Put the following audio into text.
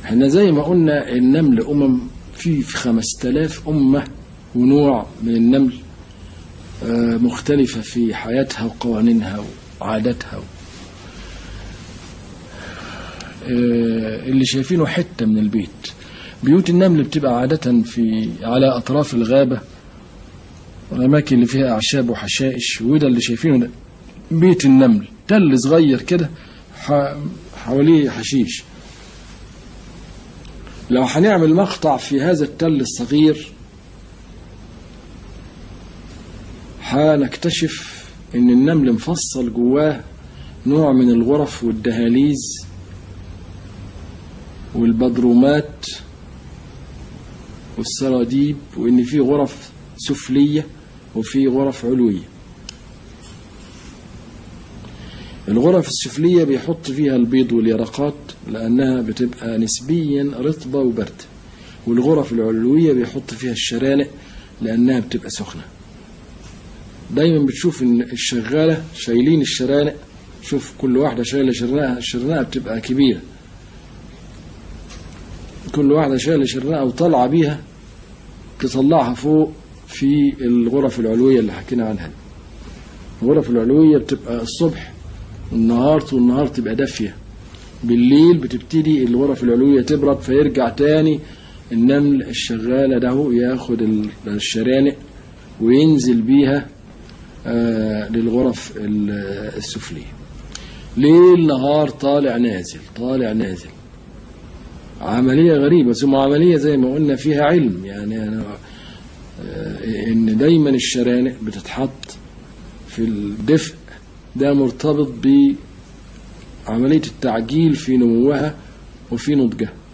احنا زي ما قلنا النمل أمم في في 5000 أمة ونوع من النمل آه، مختلفة في حياتها وقوانينها وعاداتها آه، اللي شايفينه حتة من البيت بيوت النمل بتبقى عادة في على أطراف الغابة والأماكن اللي فيها أعشاب وحشائش وده اللي شايفينه ده بيت النمل تل صغير كده ح- حواليه حشيش لو هنعمل مقطع في هذا التل الصغير هنكتشف ان النمل مفصل جواه نوع من الغرف والدهاليز والبدرومات والسراديب وان في غرف سفليه وفي غرف علويه الغرف السفليه بيحط فيها البيض واليرقات لانها بتبقى نسبيا رطبه وبارده والغرف العلويه بيحط فيها الشرانق لانها بتبقى سخنه دايما بتشوف ان الشغاله شايلين الشرانق شوف كل واحده شايله شرنقها الشرنقه بتبقى كبيره كل واحده شايله شرنقها وطالعه بيها تطلعها فوق في الغرف العلويه اللي حكينا عنها دي. الغرف العلويه بتبقى الصبح النهار طول النهار تبقى دافيه بالليل بتبتدي الغرف العلويه تبرد فيرجع تاني النمل الشغاله ده ياخد ال- الشرانق وينزل بيها آه، للغرف ال- السفليه ليل نهار طالع نازل طالع نازل عملية غريبة ثم عملية زي ما قلنا فيها علم يعني أنا آه، إن دايما الشرانق بتتحط في الدفء ده مرتبط بعملية التعجيل في نموها وفي نضجها